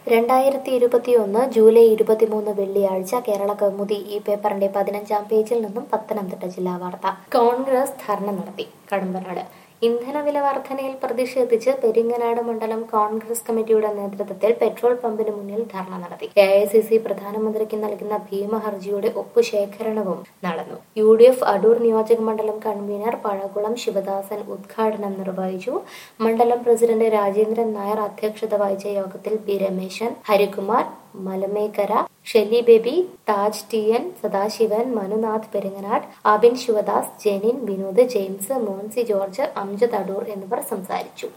രണ്ടായിരത്തി ഇരുപത്തിയൊന്ന് ജൂലൈ ഇരുപത്തിമൂന്ന് വെള്ളിയാഴ്ച കേരള കൗമുദി ഈ പേപ്പറിന്റെ പതിനഞ്ചാം പേജിൽ നിന്നും പത്തനംതിട്ട ജില്ലാ വാർത്ത കോൺഗ്രസ് ധർണ നടത്തി കടമ്പനാട് ഇന്ധനവില വർധനയിൽ പ്രതിഷേധിച്ച് പെരിങ്ങനാട് മണ്ഡലം കോൺഗ്രസ് കമ്മിറ്റിയുടെ നേതൃത്വത്തിൽ പെട്രോൾ പമ്പിന് മുന്നിൽ ധർണ നടത്തി എ ഐ സി സി പ്രധാനമന്ത്രിക്ക് നൽകുന്ന ഭീമ ഹർജിയുടെ ഒപ്പുശേഖരണവും നടന്നു യു ഡി എഫ് അടൂർ നിയോജക മണ്ഡലം കൺവീനർ പഴകുളം ശിവദാസൻ ഉദ്ഘാടനം നിർവഹിച്ചു മണ്ഡലം പ്രസിഡന്റ് രാജേന്ദ്രൻ നായർ അധ്യക്ഷത വഹിച്ച യോഗത്തിൽ P Rameshan Harikumar Malamekkara Shelly Baby Taj T N Sadashivan Manunath Peringanad Abin Shivadas Jenin Vinod James Monsy George Amjad Adoor എന്നിവർ സംസാരിച്ചു